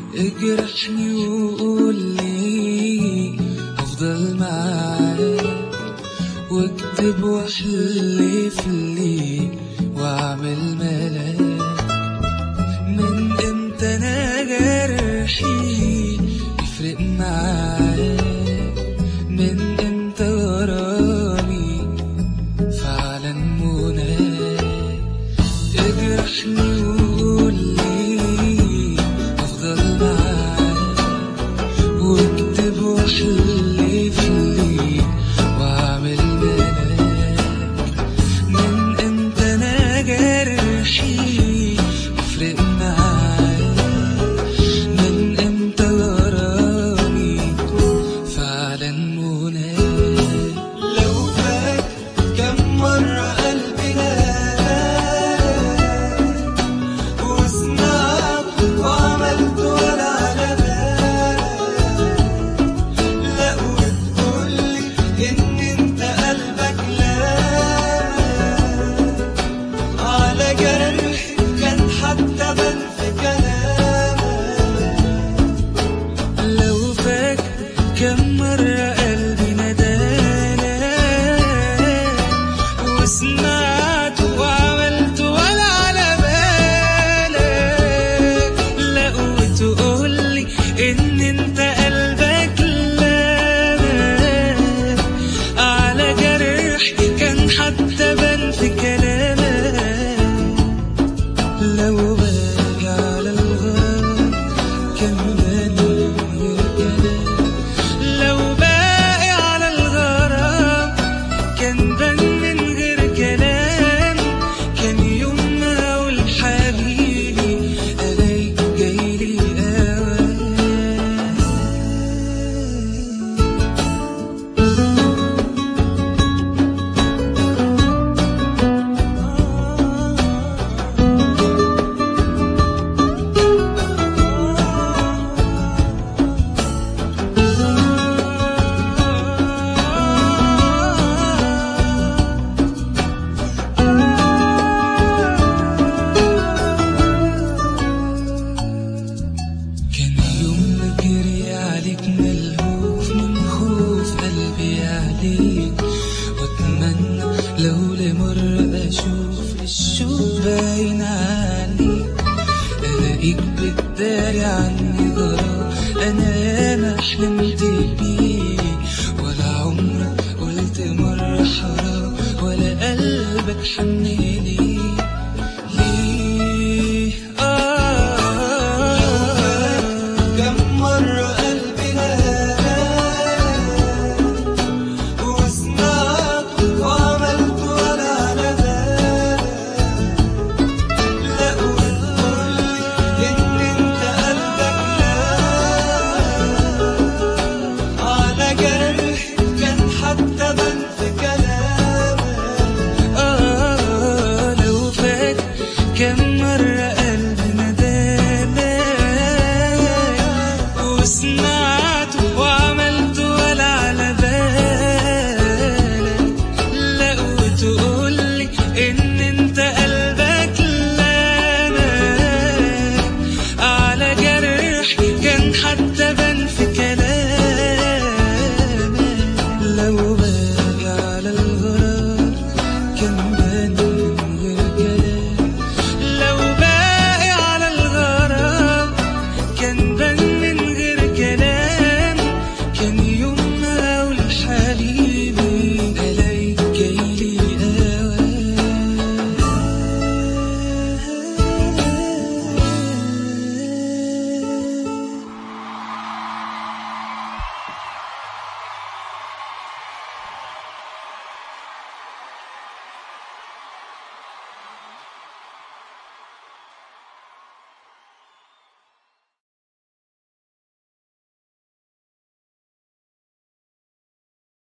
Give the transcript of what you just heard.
اجرحني وقول لي افضل معاك واكتب واحلف لي واعمل ملاك من امتى انا جرحي يفرق معاك من امتى غرامي فعلا مناك اجرحني وقول لي افضل معاك واكتب واحلف لي واعمل ملاك من امتى انا جرحي يفرق معاك من امتى غرامي فعلا مناك لو فات كم مرة قلبي ناداك وسمعت وعملت ولا على بالك لا وتقولي إن أنت قلبك لا على جرح كان حتى بان في كلامك لو فاكر كم مرة قلبي ندانا وسمعت وعملت ولا على بالك لا وتقولي ان انت قلبك لا على جرح كان حتى بان في كلامك لو باقي على الغرام كان بان كلام لو باقي على الغرام كان بان من غير كلام كان يوم ما اقول حبيبي الاقي جايلي اوام كان يوم ما جري عليك ملهوف من خوف قلبي عليك واتمنى لو لمرة اشوف الشوق باين عليك الاقيك بتداري عني غرام انا ما حلمت بيه ولا عمرك قلت مرة حرام ولا قلبك حني